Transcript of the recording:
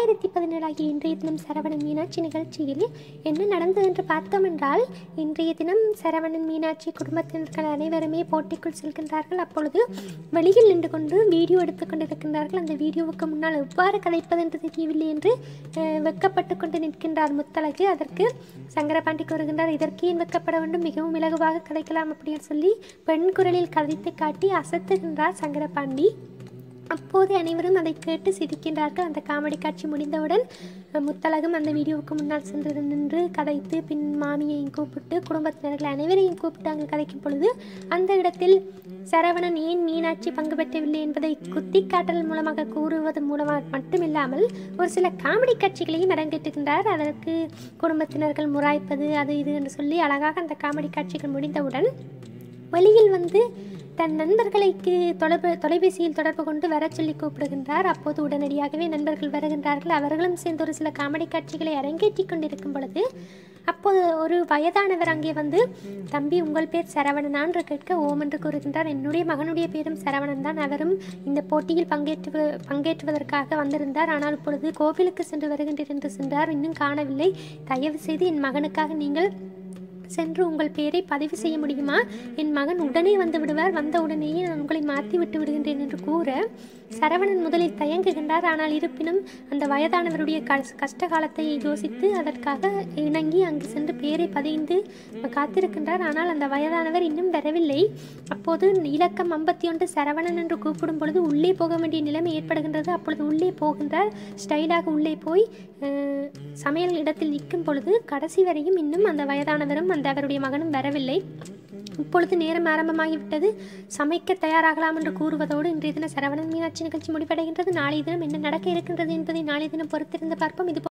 ரெண்டாயிரத்தி பதினேழாகிய இன்றைய தினம் சரவணன் மீனாட்சி நிகழ்ச்சியில் என்ன நடந்தது என்று பார்த்தோம் என்றால் இன்றைய தினம் சரவணன் மீனாட்சி குடும்பத்தினர்கள் அனைவருமே போட்டிக்குள் செல்கின்றார்கள் அப்பொழுது வெளியில் நின்று கொண்டு வீடியோ எடுத்துக் கொண்டிருக்கின்றார்கள் அந்த வீடியோவுக்கு முன்னால் எவ்வாறு கதைப்பது என்று தெரியவில்லை என்று அஹ், வெட்கப்பட்டு கொண்டு நிற்கின்றார் முத்தழகு அதற்கு சங்கரபாண்டி கூறுகின்றார் இதற்கு ஏன் வெட்கப்பட வேண்டும் மிகவும் இலகுவாக கதைக்கலாம் அப்படின்னு சொல்லி பெண் குரலில் கதைத்து காட்டி அசத்துகின்றார் சங்கரபாண்டி அப்போது அனைவரும் அதை கேட்டு சிரிக்கின்றார்கள் அந்த காமெடி காட்சி முடிந்தவுடன் அஹ், முத்தழகும் அந்த வீடியோவுக்கு முன்னால் சென்று நின்று கதைத்து பின் மாமியையும் கூப்பிட்டு குடும்பத்தினர்கள் அனைவரையும் கூப்பிட்டு அங்கு கதைக்கும் பொழுது அந்த இடத்தில் சரவணன் ஏன் மீனாட்சி பங்கு பெற்றவில்லை என்பதை குத்தி காட்டல் மூலமாக கூறுவது மூலமாக மட்டுமில்லாமல் ஒரு சில காமெடி காட்சிகளையும் அரங்கேற்றுகின்றார் அதற்கு குடும்பத்தினர்கள் முறாய்ப்பது அது இது என்று சொல்லி அழகாக அந்த காமெடி காட்சிகள் முடிந்தவுடன் வெளியில் வந்து தன் நண்பர்களுக்கு தொடர்பு தொலைபேசியில் தொடர்பு கொண்டு வரச் சொல்லி கூப்பிடுகின்றார் அப்போது உடனடியாகவே நண்பர்கள் வருகின்றார்கள் அவர்களும் சேர்ந்து ஒரு சில காமெடி காட்சிகளை அரங்கேற்றி கொண்டிருக்கும் பொழுது அப்போது ஒரு வயதானவர் அங்கே வந்து தம்பி உங்கள் பேர் சரவணனா என்று கேட்க ஓம் என்று கூறுகின்றார் என்னுடைய மகனுடைய பேரும் சரவணன் தான் அவரும் இந்த போட்டியில் பங்கேற்று பங்கேற்றுவதற்காக வந்திருந்தார் ஆனால் இப்பொழுது கோவிலுக்கு சென்று வருகின்றேன் என்று சென்றார் இன்னும் காணவில்லை தயவு செய்து என் மகனுக்காக நீங்கள் சென்று உங்கள் பெயரை பதிவு செய்ய முடியுமா என் மகன் உடனே வந்து விடுவார் வந்த உடனேயே நான் உங்களை மாற்றி விட்டு விடுகின்றேன் என்று கூற சரவணன் முதலில் தயங்குகின்றார் ஆனால் இருப்பினும் அந்த வயதானவருடைய கஷ் கஷ்ட காலத்தை யோசித்து அதற்காக இணங்கி அங்கு சென்று பெயரை பதிந்து காத்திருக்கின்றார் ஆனால் அந்த வயதானவர் இன்னும் வரவில்லை அப்போது இலக்கம் ஐம்பத்தி ஒன்று சரவணன் என்று கூப்பிடும் பொழுது உள்ளே போக வேண்டிய நிலைமை ஏற்படுகின்றது அப்பொழுது உள்ளே போகின்றார் ஸ்டைலாக உள்ளே போய் அஹ், சமையல் இடத்தில் நிற்கும் பொழுது கடைசி வரையும் இன்னும் அந்த வயதானவரும் அந்த அவருடைய மகனும் வரவில்லை இப்பொழுது நேரம் ஆரம்பமாகிவிட்டது சமைக்க தயாராகலாம் என்று கூறுவதோடு இன்றைய தின சரவணன் மீனாட்சி நிகழ்ச்சி முடிவடைகின்றது நாளைய தினம் என்ன நடக்க இருக்கின்றது என்பதை நாளைய தினம் பொறுத்திருந்து பார்ப்போம் இது